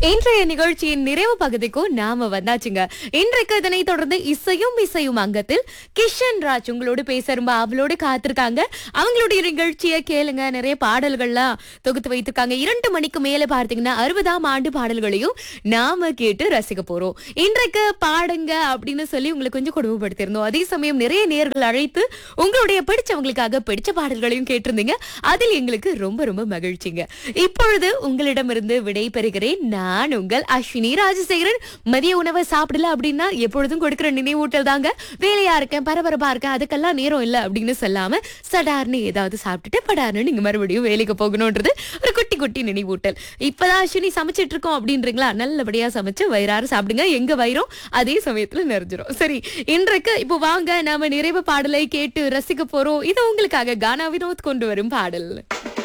இன்றைய நிகழ்ச்சியின் நிறைவு பகுதிக்கும் நாம வந்தாச்சுங்க இன்றைக்கு இதனை தொடர்ந்து இசையும் இசையும் அங்கத்தில் கிஷன் ராஜ் உங்களோடு பேச ரொம்ப அவளோடு காத்திருக்காங்க அவங்களுடைய நிகழ்ச்சியை கேளுங்க நிறைய பாடல்கள்லாம் தொகுத்து வைத்திருக்காங்க இரண்டு மணிக்கு மேல பார்த்தீங்கன்னா அறுபதாம் ஆண்டு பாடல்களையும் நாம கேட்டு ரசிக்க போறோம் இன்றைக்கு பாடுங்க அப்படின்னு சொல்லி உங்களை கொஞ்சம் கொடுமைப்படுத்திருந்தோம் அதே சமயம் நிறைய நேர்கள் அழைத்து உங்களுடைய பிடிச்சவங்களுக்காக பிடிச்ச பாடல்களையும் கேட்டிருந்தீங்க அதில் எங்களுக்கு ரொம்ப ரொம்ப மகிழ்ச்சிங்க இப்பொழுது உங்களிடமிருந்து விடை பெறுகிறேன் நான் உங்கள் அஸ்வினி ராஜசேகரன் மதிய உணவை சாப்பிடல அப்படின்னா எப்பொழுதும் கொடுக்கிற நினைவூட்டல் தாங்க வேலையா இருக்கேன் பரபரப்பா இருக்கேன் அதுக்கெல்லாம் நேரம் இல்லை அப்படின்னு சொல்லாம சடார்னு ஏதாவது சாப்பிட்டுட்டு படார்னு நீங்க மறுபடியும் வேலைக்கு போகணும்ன்றது ஒரு குட்டி குட்டி நினைவூட்டல் இப்பதான் அஸ்வினி சமைச்சிட்டு இருக்கோம் அப்படின்றீங்களா நல்லபடியா சமைச்சு வயிறார சாப்பிடுங்க எங்க வயிறும் அதே சமயத்துல நிறைஞ்சிரும் சரி இன்றைக்கு இப்போ வாங்க நாம நிறைவு பாடலை கேட்டு ரசிக்க போறோம் இது உங்களுக்காக கானா வினோத் கொண்டு வரும் பாடல்